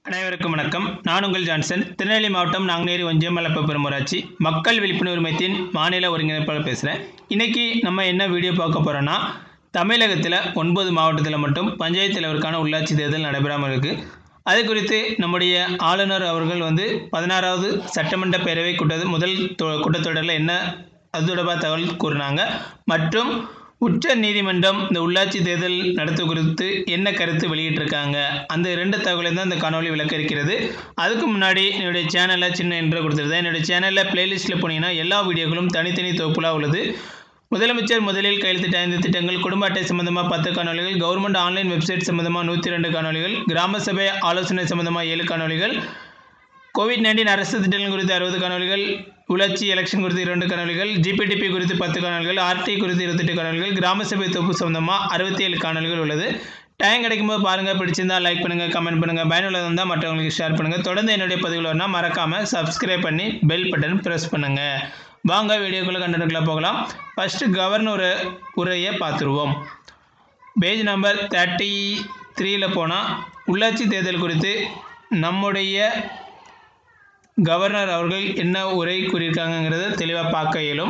அனைவருக்கும் வணக்கம் நான் உங்கள் ஜான்சன் திருநெல்வேலி மாவட்டம் நாங்குநேரி ஒன்றியம் மலப்ப பெருமராட்சி மக்கள் விழிப்புணர்வு மையத்தின் மாநில ஒருங்கிணைப்பாளர் பேசுகிறேன் இன்றைக்கி நம்ம என்ன வீடியோ பார்க்க போகிறோன்னா தமிழகத்தில் ஒன்பது மாவட்டத்தில் மட்டும் பஞ்சாயத்து தலைவருக்கான உள்ளாட்சி தேர்தல் நடைபெறாமல் இருக்குது அது குறித்து நம்முடைய ஆளுநர் அவர்கள் வந்து பதினாறாவது சட்டமன்ற பேரவை கூட்ட முதல் தொ- கூட்டத்தொடரில் என்ன அது தொடர்பாக தகவல் கூறினாங்க மற்றும் உச்ச நீதிமன்றம் இந்த உள்ளாட்சி தேர்தல் நடத்து குறித்து என்ன கருத்து வெளியிட்டிருக்காங்க அந்த இரண்டு தகவலை தான் இந்த காணொளி விளக்க இருக்கிறது அதுக்கு முன்னாடி என்னுடைய சேனலில் சின்ன இன்ட்ரோ கொடுத்துருந்தேன் என்னுடைய சேனலில் பிளேலிஸ்ட்டில் போனீங்கன்னா எல்லா வீடியோக்களும் தனித்தனி தொகுப்புலாக உள்ளது முதலமைச்சர் முதலில் கையெழுத்திட்ட ஐந்து திட்டங்கள் குடும்ப அட்டை சம்பந்தமாக பத்து காணொலிகள் கவர்மெண்ட் ஆன்லைன் வெப்சைட் சம்பந்தமாக நூற்றி ரெண்டு காணொலிகள் கிராம சபை ஆலோசனை சம்பந்தமாக ஏழு காணொலிகள் கோவிட் நைன்டீன் அரசு திட்டங்கள் குறித்து அறுபது காணொலிகள் உள்ளாட்சி எலெக்ஷன் குறித்து இரண்டு காணொலிகள் ஜிபிடிபி குறித்து பத்து காணொலிகள் ஆர்டி குறித்து இருபத்தெட்டு காணொலிகள் கிராம சபை தொகுப்பு சம்பந்தமாக அறுபத்தி ஏழு காணொலிகள் உள்ளது டைம் கிடைக்கும்போது பாருங்கள் பிடிச்சிருந்தா லைக் பண்ணுங்கள் கமெண்ட் பண்ணுங்கள் பயனுள்ளதாக இருந்தால் மற்றவங்களுக்கு ஷேர் பண்ணுங்கள் தொடர்ந்து என்னுடைய பதிவுகள் வரணும் மறக்காமல் சப்ஸ்கிரைப் பண்ணி பெல் பட்டன் ப்ரெஸ் பண்ணுங்கள் வாங்க வீடியோக்குள்ளே கண்டென்ட்டுக்குள்ளே போகலாம் ஃபஸ்ட்டு கவர்னர் உரையை பார்த்துருவோம் பேஜ் நம்பர் தேர்ட்டி த்ரீயில் போனால் உள்ளாட்சி தேர்தல் குறித்து நம்முடைய கவர்னர் அவர்கள் என்ன உரை கூறியிருக்காங்கங்கிறத தெளிவாக பார்க்க இயலும்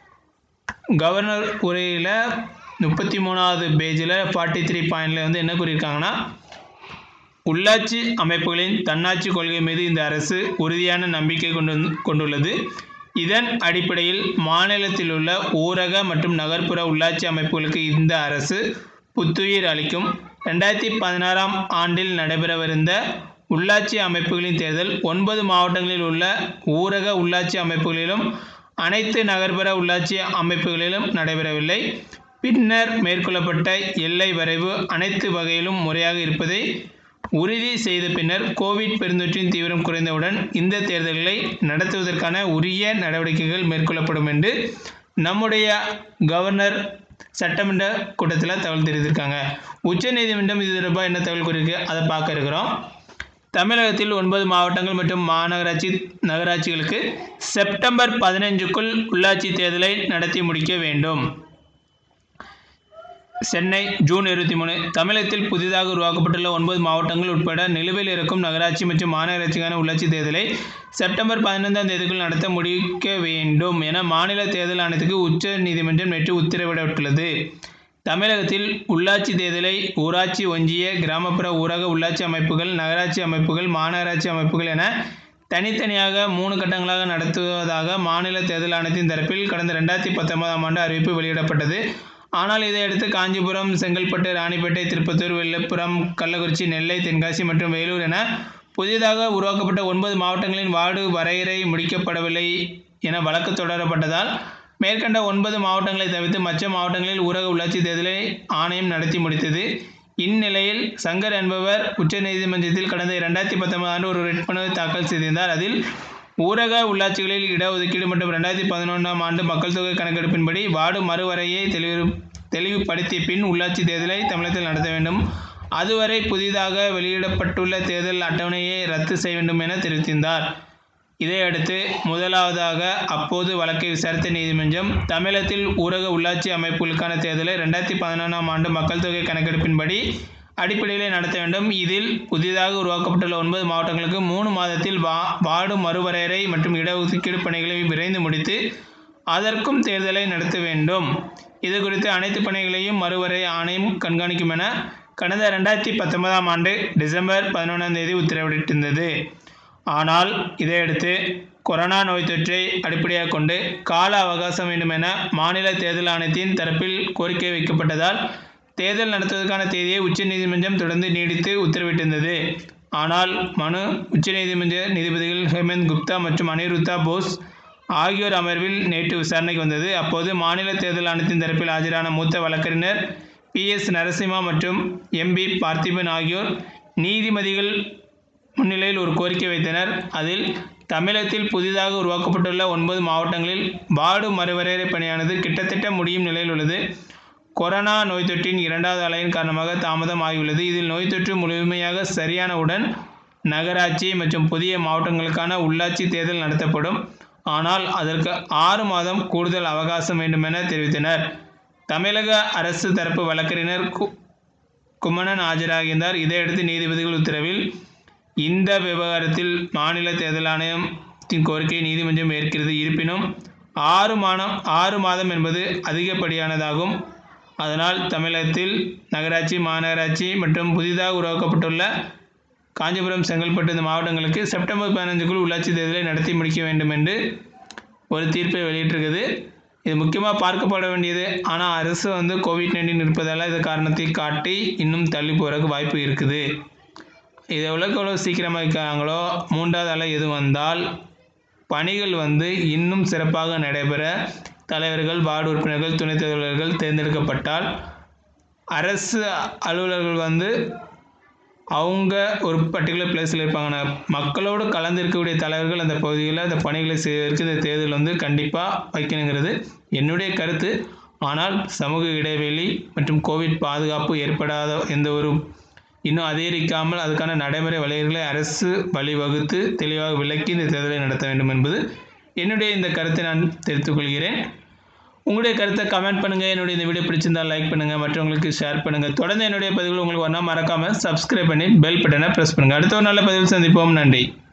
கவர்னர் உரையில் முப்பத்தி மூணாவது பேஜில் ஃபார்ட்டி த்ரீ பாயிண்டில் வந்து என்ன கூறியிருக்காங்கன்னா உள்ளாட்சி அமைப்புகளின் தன்னாட்சி கொள்கை மீது இந்த அரசு உறுதியான நம்பிக்கை கொண்டு கொண்டுள்ளது இதன் அடிப்படையில் மாநிலத்தில் உள்ள ஊரக மற்றும் நகர்ப்புற உள்ளாட்சி அமைப்புகளுக்கு இந்த அரசு புத்துயிர் அளிக்கும் ரெண்டாயிரத்தி பதினாறாம் ஆண்டில் நடைபெறவிருந்த உள்ளாட்சி அமைப்புகளின் தேர்தல் ஒன்பது மாவட்டங்களில் உள்ள ஊரக உள்ளாட்சி அமைப்புகளிலும் அனைத்து நகர்ப்புற உள்ளாட்சி அமைப்புகளிலும் நடைபெறவில்லை பின்னர் மேற்கொள்ளப்பட்ட எல்லை வரைவு அனைத்து வகையிலும் முறையாக இருப்பதை உறுதி செய்த பின்னர் கோவிட் பெருந்தொற்றின் தீவிரம் குறைந்தவுடன் இந்த தேர்தல்களை நடத்துவதற்கான உரிய நடவடிக்கைகள் மேற்கொள்ளப்படும் என்று நம்முடைய கவர்னர் சட்டமன்ற கூட்டத்தில் தகவல் தெரிவித்திருக்காங்க உச்சநீதிமன்றம் இது தொடர்பாக என்ன தகவல் கூறியிருக்கு அதை பார்க்க இருக்கிறோம் தமிழகத்தில் ஒன்பது மாவட்டங்கள் மற்றும் மாநகராட்சி நகராட்சிகளுக்கு செப்டம்பர் பதினைஞ்சுக்குள் உள்ளாட்சி தேர்தலை நடத்தி முடிக்க வேண்டும் சென்னை ஜூன் இருபத்தி மூணு தமிழகத்தில் புதிதாக உருவாக்கப்பட்டுள்ள ஒன்பது மாவட்டங்கள் உட்பட நிலுவையில் இருக்கும் நகராட்சி மற்றும் மாநகராட்சிக்கான உள்ளாட்சி தேர்தலை செப்டம்பர் பதினைந்தாம் தேதிக்குள் நடத்த முடிக்க வேண்டும் என மாநில தேர்தல் ஆணையத்துக்கு உச்ச நீதிமன்றம் நேற்று உத்தரவிடப்பட்டுள்ளது தமிழகத்தில் உள்ளாட்சி தேர்தலை ஊராட்சி ஒன்றிய கிராமப்புற ஊரக உள்ளாட்சி அமைப்புகள் நகராட்சி அமைப்புகள் மாநகராட்சி அமைப்புகள் என தனித்தனியாக மூணு கட்டங்களாக நடத்துவதாக மாநில தேர்தல் ஆணையத்தின் தரப்பில் கடந்த ரெண்டாயிரத்தி பத்தொன்பதாம் ஆண்டு அறிவிப்பு வெளியிடப்பட்டது ஆனால் இதையடுத்து காஞ்சிபுரம் செங்கல்பட்டு ராணிப்பேட்டை திருப்பத்தூர் விழுப்புரம் கள்ளக்குறிச்சி நெல்லை தென்காசி மற்றும் வேலூர் என புதிதாக உருவாக்கப்பட்ட ஒன்பது மாவட்டங்களின் வார்டு வரையறை முடிக்கப்படவில்லை என வழக்கு தொடரப்பட்டதால் மேற்கண்ட ஒன்பது மாவட்டங்களை தவிர்த்து மற்ற மாவட்டங்களில் ஊரக உள்ளாட்சி தேர்தலை ஆணையம் நடத்தி முடித்தது இந்நிலையில் சங்கர் என்பவர் உச்சநீதிமன்றத்தில் கடந்த இரண்டாயிரத்தி பத்தொன்பது ஆண்டு ஒரு ரிட் மனு தாக்கல் செய்திருந்தார் அதில் ஊரக உள்ளாட்சிகளில் இடஒதுக்கீடு மற்றும் ரெண்டாயிரத்தி பதினொன்றாம் ஆண்டு மக்கள் தொகை கணக்கெடுப்பின்படி வார்டு மறுவரையை தெளிவு தெளிவுபடுத்திய பின் உள்ளாட்சி தேர்தலை தமிழகத்தில் நடத்த வேண்டும் அதுவரை புதிதாக வெளியிடப்பட்டுள்ள தேர்தல் அட்டவணையை ரத்து செய்ய வேண்டும் என தெரிவித்திருந்தார் இதையடுத்து முதலாவதாக அப்போது வழக்கை விசாரித்த நீதிமன்றம் தமிழகத்தில் ஊரக உள்ளாட்சி அமைப்புகளுக்கான தேர்தலை ரெண்டாயிரத்தி பதினொன்றாம் ஆண்டு மக்கள் தொகை கணக்கெடுப்பின்படி அடிப்படையில் நடத்த வேண்டும் இதில் புதிதாக உருவாக்கப்பட்டுள்ள ஒன்பது மாவட்டங்களுக்கு மூணு மாதத்தில் வா வார்டு மறுவரையறை மற்றும் இடஒதுக்கீடு பணிகளை விரைந்து முடித்து அதற்கும் தேர்தலை நடத்த வேண்டும் இது குறித்து அனைத்து பணிகளையும் மறுவரை ஆணையம் கண்காணிக்கும் என கடந்த ரெண்டாயிரத்தி பத்தொன்பதாம் ஆண்டு டிசம்பர் பதினொன்றாம் தேதி உத்தரவிட்டிருந்தது ஆனால் இதையடுத்து கொரோனா நோய் தொற்றை அடிப்படையாக கொண்டு கால அவகாசம் வேண்டும் என மாநில தேர்தல் ஆணையத்தின் தரப்பில் கோரிக்கை வைக்கப்பட்டதால் தேர்தல் நடத்துவதற்கான தேதியை உச்சநீதிமன்றம் தொடர்ந்து நீடித்து உத்தரவிட்டிருந்தது ஆனால் மனு உச்சநீதிமன்ற நீதிபதிகள் ஹேமந்த் குப்தா மற்றும் அனிருத்தா போஸ் ஆகியோர் அமர்வில் நேற்று விசாரணைக்கு வந்தது அப்போது மாநில தேர்தல் ஆணையத்தின் தரப்பில் ஆஜரான மூத்த வழக்கறிஞர் பி எஸ் நரசிம்மா மற்றும் எம்பி பார்த்திபன் ஆகியோர் நீதிபதிகள் முன்னிலையில் ஒரு கோரிக்கை வைத்தனர் அதில் தமிழகத்தில் புதிதாக உருவாக்கப்பட்டுள்ள ஒன்பது மாவட்டங்களில் வார்டு மறுவரையறை பணியானது கிட்டத்தட்ட முடியும் நிலையில் உள்ளது கொரோனா நோய் தொற்றின் இரண்டாவது அலையின் காரணமாக தாமதம் ஆகியுள்ளது இதில் நோய் தொற்று முழுமையாக சரியானவுடன் நகராட்சி மற்றும் புதிய மாவட்டங்களுக்கான உள்ளாட்சி தேர்தல் நடத்தப்படும் ஆனால் அதற்கு ஆறு மாதம் கூடுதல் அவகாசம் வேண்டுமென தெரிவித்தனர் தமிழக அரசு தரப்பு வழக்கறிஞர் கு குமணன் ஆஜராகியிருந்தார் இதையடுத்து நீதிபதிகள் உத்தரவில் இந்த விவகாரத்தில் மாநில தேர்தல் ஆணையத்தின் கோரிக்கையை நீதிமன்றம் ஏற்கிறது இருப்பினும் ஆறு மாதம் ஆறு மாதம் என்பது அதிகப்படியானதாகும் அதனால் தமிழகத்தில் நகராட்சி மாநகராட்சி மற்றும் புதிதாக உருவாக்கப்பட்டுள்ள காஞ்சிபுரம் செங்கல்பட்டு இந்த மாவட்டங்களுக்கு செப்டம்பர் பதினஞ்சுக்குள் உள்ளாட்சி தேர்தலை நடத்தி முடிக்க வேண்டும் என்று ஒரு தீர்ப்பை வெளியிட்டிருக்குது இது முக்கியமாக பார்க்கப்பட வேண்டியது ஆனால் அரசு வந்து கோவிட் நைன்டீன் இருப்பதால் இது காரணத்தை காட்டி இன்னும் தள்ளி போகிறதுக்கு வாய்ப்பு இருக்குது இது எவ்வளோக்கு எவ்வளோ சீக்கிரமாக இருக்காங்களோ மூன்றாவது அலை எது வந்தால் பணிகள் வந்து இன்னும் சிறப்பாக நடைபெற தலைவர்கள் வார்டு உறுப்பினர்கள் துணைத் தலைவர்கள் தேர்ந்தெடுக்கப்பட்டால் அரசு அலுவலர்கள் வந்து அவங்க ஒரு பர்டிகுலர் பிளேஸில் இருப்பாங்க மக்களோடு கலந்து இருக்கக்கூடிய தலைவர்கள் அந்த பகுதிகளில் அந்த பணிகளை செய்வதற்கு இந்த தேர்தல் வந்து கண்டிப்பாக வைக்கணுங்கிறது என்னுடைய கருத்து ஆனால் சமூக இடைவெளி மற்றும் கோவிட் பாதுகாப்பு ஏற்படாத எந்த ஒரு இன்னும் அதிகரிக்காமல் அதுக்கான நடைமுறை வழிகளை அரசு வழிவகுத்து தெளிவாக விளக்கி இந்த தேர்தலை நடத்த வேண்டும் என்பது என்னுடைய இந்த கருத்தை நான் தெரிவித்துக் கொள்கிறேன் உங்களுடைய கருத்தை கமெண்ட் பண்ணுங்கள் என்னுடைய இந்த வீடியோ பிடிச்சிருந்தால் லைக் பண்ணுங்கள் மற்றவங்களுக்கு ஷேர் பண்ணுங்கள் தொடர்ந்து என்னுடைய பதிவுகள் உங்களுக்கு வரணும் மறக்காமல் சப்ஸ்கிரைப் பண்ணி பெல் பட்டனை ப்ரெஸ் பண்ணுங்கள் அடுத்த ஒரு நல்ல பதிவில் சந்திப்போம் நன்றி